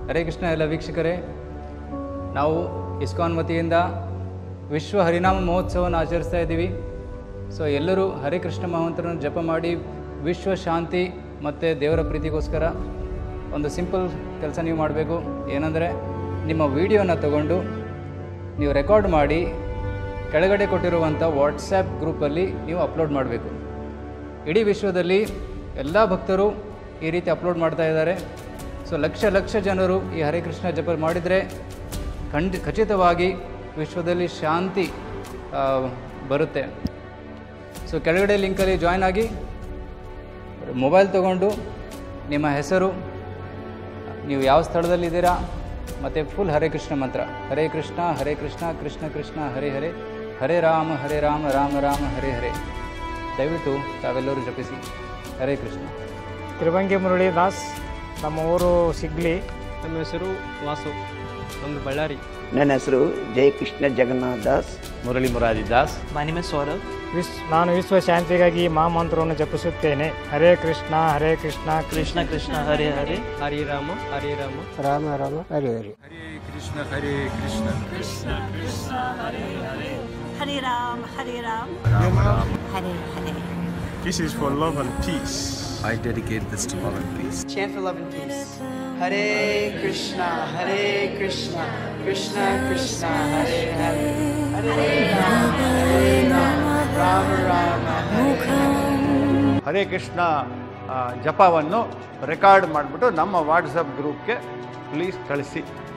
ಹರೇ ಕೃಷ್ಣ ಎಲ್ಲ ವೀಕ್ಷಕರೇ ನಾವು ಇಸ್ಕಾನ್ ವತಿಯಿಂದ ವಿಶ್ವ ಹರಿನಾಮ ಮಹೋತ್ಸವವನ್ನು ಆಚರಿಸ್ತಾ ಇದ್ದೀವಿ ಸೊ ಎಲ್ಲರೂ ಹರೇ ಕೃಷ್ಣ ಮಹಾಮಂತ್ರವನ್ನು ಜಪ ಮಾಡಿ ವಿಶ್ವ ಶಾಂತಿ ಮತ್ತು ದೇವರ ಪ್ರೀತಿಗೋಸ್ಕರ ಒಂದು ಸಿಂಪಲ್ ಕೆಲಸ ನೀವು ಮಾಡಬೇಕು ಏನಂದರೆ ನಿಮ್ಮ ವಿಡಿಯೋನ ತಗೊಂಡು ನೀವು ರೆಕಾರ್ಡ್ ಮಾಡಿ ಕೆಳಗಡೆ ಕೊಟ್ಟಿರುವಂಥ ವಾಟ್ಸ್ಯಾಪ್ ಗ್ರೂಪಲ್ಲಿ ನೀವು ಅಪ್ಲೋಡ್ ಮಾಡಬೇಕು ಇಡೀ ವಿಶ್ವದಲ್ಲಿ ಎಲ್ಲ ಭಕ್ತರು ಈ ರೀತಿ ಅಪ್ಲೋಡ್ ಮಾಡ್ತಾ ಇದ್ದಾರೆ ಸೊ ಲಕ್ಷ ಲಕ್ಷ ಜನರು ಈ ಹರೇ ಕೃಷ್ಣ ಜಪ ಮಾಡಿದರೆ ಖಂಡಿ ಖಚಿತವಾಗಿ ವಿಶ್ವದಲ್ಲಿ ಶಾಂತಿ ಆ, ಬರುತ್ತೆ ಸೊ ಕೆಳಗಡೆ ಲಿಂಕಲ್ಲಿ ಜಾಯ್ನ್ ಆಗಿ ಮೊಬೈಲ್ ತೊಗೊಂಡು ನಿಮ್ಮ ಹೆಸರು ನೀವು ಯಾವ ಸ್ಥಳದಲ್ಲಿದ್ದೀರಾ ಮತ್ತು ಫುಲ್ ಹರೇ ಕೃಷ್ಣ ಮಂತ್ರ ಹರೇ ಕೃಷ್ಣ ಹರೇ ಕೃಷ್ಣ ಕೃಷ್ಣ ಕೃಷ್ಣ ಹರೇ ಹರೇ ಹರೇ ರಾಮ ಹರೇ ರಾಮ ರಾಮ ರಾಮ ಹರೇ ಹರೇ ದಯವಿಟ್ಟು ತಾವೆಲ್ಲರೂ ಜಪಿಸಿ ಹರೇ ಕೃಷ್ಣ ತಿರುವಂಗಿ ಮುರಳಿ ದಾಸ್ ನಮ್ಮ ಊರು ಸಿಗ್ಲಿ ನಮ್ಮ ಹೆಸರು ವಾಸು ನಮ್ಮದು ಬಳ್ಳಾರಿ ನನ್ನ ಹೆಸರು Jayakrishna Jagannath Das Murali Murari Das My name is Saurav. ವಿಶ್ ನಾನು ವಿಶ್ವ ಶಾಂತಿಗಾಗಿ ಈ ಮಹಾಮಂತ್ರವನ್ನು ಜಪಿಸುತ್ತೇನೆ ಹರೇ ಕೃಷ್ಣ ಹರೇ Krishna Krishna Krishna Krishna Hare Hare. Hari Rama Hari Rama Rama Rama Hare Hare Hare Ram, Hare Ram, Hare Hare. This is for love and peace. I dedicate this to love and peace. Chant for love and peace. Hare Krishna, Hare Krishna, Krishna Krishna, Hare Hare, Hare Rama, Hare Rama, Rama Rama, Hare Hare. ಹರೇ ಕೃಷ್ಣ ಆ, ಜಪವನ್ನು record ಮಾಡಿಬಿಟ್ಟು ನಮ್ಮ WhatsApp ಗ್ರೂಪ್ಗೆ please ಕಳಿಸಿ